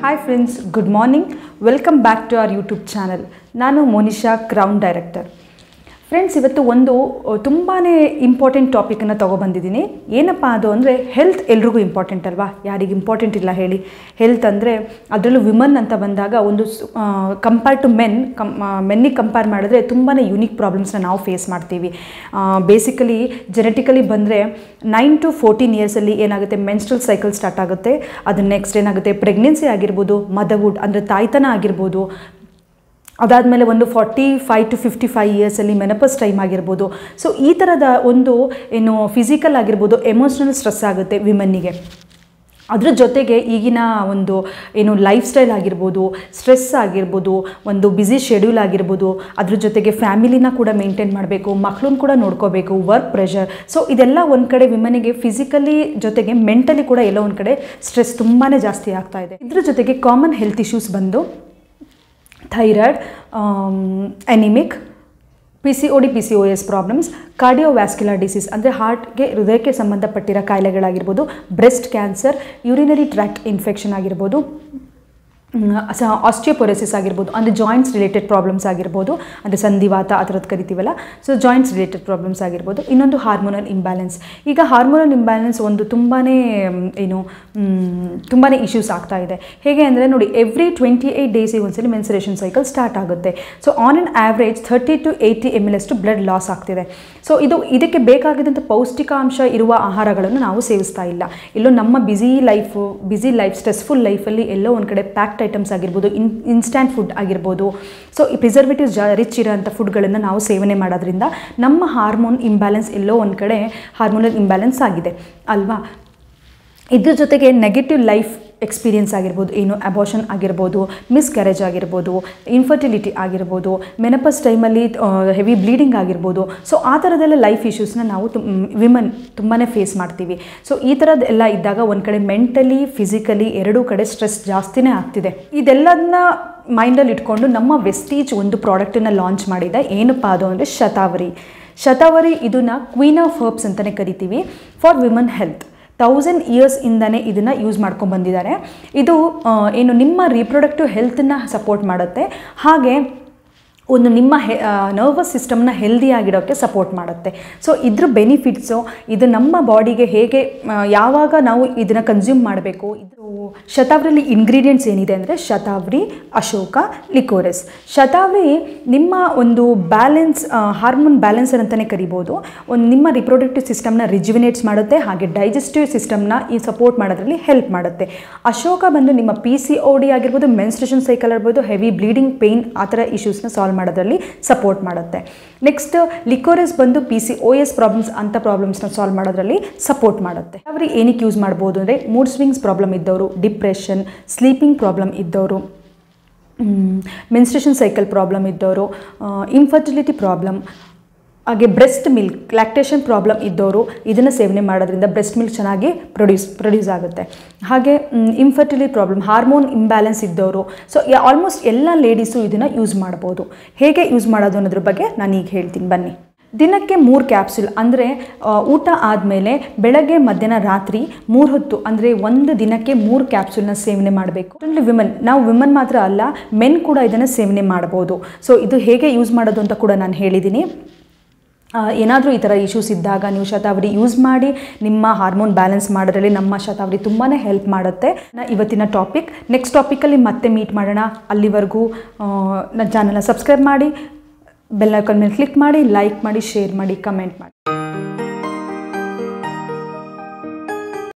hi friends good morning welcome back to our YouTube channel ನಾನು Monisha crown director friends ಇವತ್ತು ಒಂದು ತುಂಬಾ important ಟಾಪಿಕನ್ನು ತೊಗೊಬಂದಿದ್ದೀನಿ ಏನಪ್ಪ ಅದು ಅಂದರೆ ಹೆಲ್ತ್ ಎಲ್ರಿಗೂ ಇಂಪಾರ್ಟೆಂಟ್ ಅಲ್ವಾ ಯಾರಿಗೆ ಇಂಪಾರ್ಟೆಂಟ್ ಇಲ್ಲ ಹೇಳಿ ಹೆಲ್ತ್ ಅಂದರೆ ಅದರಲ್ಲೂ ವಿಮನ್ ಅಂತ ಬಂದಾಗ ಒಂದು ಕಂಪೇರ್ ಟು ಮೆನ್ ಕಮ್ ಮೆನ್ನಿಗೆ ಕಂಪೇರ್ ಮಾಡಿದ್ರೆ ತುಂಬಾ ಯುನಿಕ್ ಪ್ರಾಬ್ಲಮ್ಸ್ನ ನಾವು ಫೇಸ್ ಮಾಡ್ತೀವಿ ಬೇಸಿಕಲಿ ಜೆನೆಟಿಕಲಿ ಬಂದರೆ ನೈನ್ ಟು ಫೋರ್ಟೀನ್ ಇಯರ್ಸಲ್ಲಿ ಏನಾಗುತ್ತೆ ಮೆನ್ಸ್ಟ್ರಲ್ ಸೈಕಲ್ ಸ್ಟಾರ್ಟ್ ಆಗುತ್ತೆ ಅದು ನೆಕ್ಸ್ಟ್ ಏನಾಗುತ್ತೆ ಪ್ರೆಗ್ನೆನ್ಸಿ ಆಗಿರ್ಬೋದು ಮದರ್ವುಡ್ ಅಂದರೆ ತಾಯ್ತನ ಆಗಿರ್ಬೋದು ಅದಾದಮೇಲೆ ಒಂದು forty five to fifty five ಇಯರ್ಸಲ್ಲಿ ಮೆನಪಸ್ ಟೈಮ್ ಆಗಿರ್ಬೋದು ಸೊ ಈ ಥರದ ಒಂದು ಏನು ಫಿಸಿಕಲ್ ಆಗಿರ್ಬೋದು ಎಮೋಷ್ನಲ್ ಸ್ಟ್ರೆಸ್ ಆಗುತ್ತೆ ವಿಮನ್ನಿಗೆ ಅದ್ರ ಜೊತೆಗೆ ಈಗಿನ ಒಂದು ಏನು ಲೈಫ್ ಸ್ಟೈಲ್ ಆಗಿರ್ಬೋದು ಸ್ಟ್ರೆಸ್ ಆಗಿರ್ಬೋದು ಒಂದು ಬ್ಯುಸಿ ಶೆಡ್ಯೂಲ್ ಆಗಿರ್ಬೋದು ಅದ್ರ ಜೊತೆಗೆ ಫ್ಯಾಮಿಲಿನ ಕೂಡ ಮೇಂಟೈನ್ ಮಾಡಬೇಕು ಮಕ್ಕಳನ್ನ ಕೂಡ ನೋಡ್ಕೋಬೇಕು ವರ್ಕ್ ಪ್ರೆಷರ್ ಸೊ ಇದೆಲ್ಲ ಒಂದು ಕಡೆ ವಿಮನಿಗೆ ಫಿಸಿಕಲಿ ಜೊತೆಗೆ ಮೆಂಟಲಿ ಕೂಡ ಎಲ್ಲೋ ಒಂದು ಕಡೆ ಸ್ಟ್ರೆಸ್ ತುಂಬಾ ಜಾಸ್ತಿ ಆಗ್ತಾ ಇದೆ ಇದ್ರ ಜೊತೆಗೆ ಕಾಮನ್ ಹೆಲ್ತ್ ಇಶ್ಯೂಸ್ ಬಂದು thyroid anaemic P C O D P C O S problems cardiovascular disease ಅಂದರೆ ಹಾರ್ಟ್ಗೆ ಹೃದಯಕ್ಕೆ ಸಂಬಂಧಪಟ್ಟಿರೋ ಕಾಯಿಲೆಗಳಾಗಿರ್ಬೋದು breast cancer urinary tract infection ಆಗಿರ್ಬೋದು ಸ ಆಸ್ಟಿಯೋಪೊರೆಸಿಸ್ ಆಗಿರ್ಬೋದು ಅಂದರೆ ಜಾಯಿಂಟ್ಸ್ ರಿಲೇಟೆಡ್ ಪ್ರಾಬ್ಲಮ್ಸ್ ಆಗಿರ್ಬೋದು ಅಂದರೆ ಸಂಧಿವಾತ ಆ ಥರದ್ದು ಕರಿತೀವಲ್ಲ ಸೊ ಜಾಯಿಂಟ್ಸ್ ರಿಲೇಟೆಡ್ ಪ್ರಾಬ್ಲಮ್ಸ್ ಆಗಿರ್ಬೋದು ಇನ್ನೊಂದು ಹಾರ್ಮೋನಲ್ ಇಂಬ್ಯಾಲೆನ್ಸ್ ಈಗ ಹಾರ್ಮೋನಲ್ ಇಂಬ್ಯಾಲೆನ್ಸ್ ಒಂದು ತುಂಬಾ ಏನು ತುಂಬಾ ಇಶ್ಯೂಸ್ ಆಗ್ತಾ ಇದೆ ಹೇಗೆ ಅಂದರೆ ನೋಡಿ ಎವ್ರಿ ಟ್ವೆಂಟಿ ಏಯ್ಟ್ ಡೇಸಿಗೆ ಒಂದ್ಸಲಿ ಮೆನ್ಸುರೇಷನ್ ಸೈಕಲ್ ಸ್ಟಾರ್ಟ್ ಆಗುತ್ತೆ so on on average thirty to eighty M L ಅಷ್ಟು ಬ್ಲಡ್ ಲಾಸ್ ಆಗ್ತಿದೆ ಸೊ ಇದು ಇದಕ್ಕೆ ಬೇಕಾಗಿದ್ದಂಥ ಪೌಷ್ಟಿಕಾಂಶ ಇರುವ ಆಹಾರಗಳನ್ನು ನಾವು ಸೇವಿಸ್ತಾ ಇಲ್ಲ ಎಲ್ಲೋ ನಮ್ಮ busy life busy life stressful ಲೈಫಲ್ಲಿ ಎಲ್ಲೋ ಒಂದು ಕಡೆ ಪ್ಯಾಕ್ಡ್ ಐಟಮ್ಸ್ ಆಗಿರ್ಬೋದು ಇನ್ ಇನ್ಸ್ಟ್ಯಾಂಟ್ ಫುಡ್ ಆಗಿರ್ಬೋದು ಸೊ ಈ ಪ್ರಿಸರ್ವೇಟಿವ್ಸ್ ಜಾ ರಿಚ್ ಇರೋಂಥ ಫುಡ್ಗಳನ್ನು ನಾವು ಸೇವನೆ ಮಾಡೋದ್ರಿಂದ ನಮ್ಮ ಹಾರ್ಮೋನ್ ಇಂಬ್ಯಾಲೆನ್ಸ್ ಎಲ್ಲೋ ಒಂದು ಕಡೆ ಹಾರ್ಮೋನಲ್ ಇಂಬ್ಯಾಲೆನ್ಸ್ ಆಗಿದೆ ಅಲ್ವಾ ಇದ್ರ ಜೊತೆಗೆ ನೆಗೆಟಿವ್ ಲೈಫ್ ಎಕ್ಸ್ಪೀರಿಯನ್ಸ್ ಆಗಿರ್ಬೋದು ಏನು ಅಬೋಷನ್ ಆಗಿರ್ಬೋದು ಮಿಸ್ಕ್ಯಾರೇಜ್ ಆಗಿರ್ಬೋದು ಇನ್ಫರ್ಟಿಲಿಟಿ ಆಗಿರ್ಬೋದು ಮೆನಪಸ್ ಟೈಮಲ್ಲಿ ಹೆವಿ ಬ್ಲೀಡಿಂಗ್ ಆಗಿರ್ಬೋದು ಸೊ ಆ ಥರದ್ದೆಲ್ಲ ಲೈಫ್ ಇಶ್ಯೂಸ್ನ ನಾವು ತುಮ್ ವಿಮನ್ ತುಂಬಾ ಫೇಸ್ ಮಾಡ್ತೀವಿ ಸೊ ಈ ಥರದ್ದು ಎಲ್ಲ ಇದ್ದಾಗ ಒಂದು ಕಡೆ ಮೆಂಟಲಿ ಫಿಸಿಕಲಿ ಎರಡೂ ಕಡೆ ಸ್ಟ್ರೆಸ್ ಜಾಸ್ತಿನೇ ಆಗ್ತಿದೆ ಇದೆಲ್ಲದನ್ನ ಮೈಂಡಲ್ಲಿ ಇಟ್ಕೊಂಡು ನಮ್ಮ ವೆಸ್ಟೀಜ್ ಒಂದು ಪ್ರಾಡಕ್ಟನ್ನು ಲಾಂಚ್ ಮಾಡಿದೆ ಏನಪ್ಪ ಅದು ಅಂದರೆ ಶತಾವರಿ ಶತಾವರಿ ಇದನ್ನು ಕ್ವೀನ್ ಆಫ್ ಹರ್ಬ್ಸ್ ಅಂತಲೇ ಕರಿತೀವಿ ಫಾರ್ ವಿಮನ್ ಹೆಲ್ತ್ ತೌಸಂಡ್ ಇಯರ್ಸಿಂದನೇ ಇದನ್ನು ಯೂಸ್ ಮಾಡ್ಕೊಂಡು ಬಂದಿದ್ದಾರೆ ಇದು ಏನು ನಿಮ್ಮ ರೀಪ್ರೊಡಕ್ಟಿವ್ ಹೆಲ್ತನ್ನ ಸಪೋರ್ಟ್ ಮಾಡುತ್ತೆ ಹಾಗೆ ಒಂದು ನಿಮ್ಮ ಹೆ ನರ್ವಸ್ ಸಿಸ್ಟಮ್ನ ಹೆಲ್ದಿಯಾಗಿಡೋಕ್ಕೆ ಸಪೋರ್ಟ್ ಮಾಡುತ್ತೆ ಸೊ ಇದ್ರ ಬೆನಿಫಿಟ್ಸು ಇದು ನಮ್ಮ ಬಾಡಿಗೆ ಹೇಗೆ ಯಾವಾಗ ನಾವು ಇದನ್ನು ಕನ್ಸ್ಯೂಮ್ ಮಾಡಬೇಕು ಇದು ಶತಾವ್ರಿಲಿ ಇಂಗ್ರೀಡಿಯೆಂಟ್ಸ್ ಏನಿದೆ ಅಂದರೆ ಶತಾವ್ರಿ ಅಶೋಕ ಲಿಕೋರೆಸ್ ಶತಾವ್ರಿ ನಿಮ್ಮ ಒಂದು ಬ್ಯಾಲೆನ್ಸ್ ಹಾರ್ಮೋನ್ ಬ್ಯಾಲೆನ್ಸರ್ ಅಂತಲೇ ಕರಿಬೋದು ಒಂದು ನಿಮ್ಮ ರಿಪ್ರೊಡಕ್ಟಿವ್ ಸಿಸ್ಟಮ್ನ ರಿಜುವಿನೇಟ್ಸ್ ಮಾಡುತ್ತೆ ಹಾಗೆ ಡೈಜೆಸ್ಟಿವ್ ಸಿಸ್ಟಮ್ನ ಈ ಸಪೋರ್ಟ್ ಮಾಡೋದ್ರಲ್ಲಿ ಹೆಲ್ಪ್ ಮಾಡುತ್ತೆ ಅಶೋಕ ಬಂದು ನಿಮ್ಮ ಪಿ ಸಿ ಒ ಡಿ ಆಗಿರ್ಬೋದು ಮೆನ್ಸ್ಟ್ರೇಷನ್ ಸೈಕಲ್ ಆಗಿರ್ಬೋದು ಹೆವಿ ಬ್ಲೀಡಿಂಗ್ ಪೇಯ್ನ್ ಆ ಥರ ಇಶ್ಯೂಸ್ನ ಸಾಲ್ವ್ ಮಾಡೋದ್ರಲ್ಲಿ ಸಪೋರ್ಟ್ ಮಾಡುತ್ತೆ ನೆಕ್ಸ್ಟ್ ಲಿಕೋರೆಸ್ ಬಂದು P C O S problems ಅಂಥ ಪ್ರಾಬ್ಲಮ್ಸ್ನ ಸಾಲ್ವ್ ಮಾಡೋದ್ರಲ್ಲಿ ಸಪೋರ್ಟ್ ಮಾಡುತ್ತೆ ಅವ್ರಿಗೆ ಏನಕ್ಕೆ ಯೂಸ್ ಮಾಡ್ಬೋದು ಅಂದರೆ ಮೂಡ್ ಸ್ವಿಂಗ್ಸ್ ಪ್ರಾಬ್ಲಮ್ ಇದ್ದವರು ಡಿಪ್ರೆಷನ್ ಸ್ಲೀಪಿಂಗ್ ಪ್ರಾಬ್ಲಮ್ ಇದ್ದವರು ಮೆನ್ಸ್ಟ್ರೇಷನ್ ಸೈಕಲ್ ಪ್ರಾಬ್ಲಮ್ ಇದ್ದವರು ಇನ್ಫರ್ಟಿಲಿಟಿ ಪ್ರಾಬ್ಲಮ್ ಹಾಗೆ ಬ್ರೆಸ್ಟ್ ಮಿಲ್ಕ್ ಲ್ಯಾಕ್ಟೇಷನ್ ಪ್ರಾಬ್ಲಮ್ ಇದ್ದವರು ಇದನ್ನು ಸೇವನೆ ಮಾಡೋದ್ರಿಂದ ಬ್ರೆಸ್ಟ್ ಮಿಲ್ಕ್ ಚೆನ್ನಾಗಿ ಪ್ರೊಡ್ಯೂಸ್ ಪ್ರೊಡ್ಯೂಸ್ ಆಗುತ್ತೆ ಹಾಗೆ ಇನ್ಫರ್ಟಿಲಿಟಿ ಪ್ರಾಬ್ಲಮ್ ಹಾರ್ಮೋನ್ ಇಂಬ್ಯಾಲೆನ್ಸ್ ಇದ್ದವರು ಸೊ ಆಲ್ಮೋಸ್ಟ್ ಎಲ್ಲ ಲೇಡೀಸು ಇದನ್ನು ಯೂಸ್ ಮಾಡ್ಬೋದು ಹೇಗೆ ಯೂಸ್ ಮಾಡೋದು ಅನ್ನೋದ್ರ ಬಗ್ಗೆ ನಾನು ಈಗ ಹೇಳ್ತೀನಿ ಬನ್ನಿ ದಿನಕ್ಕೆ ಮೂರು ಕ್ಯಾಪ್ಸುಲ್ ಅಂದರೆ ಊಟ ಆದಮೇಲೆ ಬೆಳಗ್ಗೆ ಮಧ್ಯಾಹ್ನ ರಾತ್ರಿ ಮೂರು ಹೊತ್ತು ಅಂದರೆ ಒಂದು ದಿನಕ್ಕೆ ಮೂರು ಕ್ಯಾಪ್ಸುಲ್ನ ಸೇವನೆ ಮಾಡಬೇಕು ವಿಮನ್ ನಾವು ವಿಮನ್ ಮಾತ್ರ ಅಲ್ಲ ಮೆನ್ ಕೂಡ ಇದನ್ನು ಸೇವನೆ ಮಾಡ್ಬೋದು ಸೊ ಇದು ಹೇಗೆ ಯೂಸ್ ಮಾಡೋದು ಅಂತ ಕೂಡ ನಾನು ಹೇಳಿದ್ದೀನಿ ಏನಾದರೂ ಈ ಥರ ಇಶ್ಯೂಸ್ ಇದ್ದಾಗ ನೀವು ಶತಾವರಿ ಯೂಸ್ ಮಾಡಿ ನಿಮ್ಮ ಹಾರ್ಮೋನ್ ಬ್ಯಾಲೆನ್ಸ್ ಮಾಡೋದ್ರಲ್ಲಿ ನಮ್ಮ ಶತಾವರಿ ತುಂಬಾ ಹೆಲ್ಪ್ ಮಾಡುತ್ತೆ ಇವತ್ತಿನ ಟಾಪಿಕ್ ನೆಕ್ಸ್ಟ್ ಟಾಪಿಕಲ್ಲಿ ಮತ್ತೆ ಮೀಟ್ ಮಾಡೋಣ ಅಲ್ಲಿವರೆಗೂ ನನ್ನ ಚಾನಲ್ನ ಸಬ್ಸ್ಕ್ರೈಬ್ ಮಾಡಿ ಬೆಲ್ ಐಕಾನ್ ಮೇಲೆ ಕ್ಲಿಕ್ ಮಾಡಿ ಲೈಕ್ ಮಾಡಿ ಶೇರ್ ಮಾಡಿ ಕಮೆಂಟ್ ಮಾಡಿ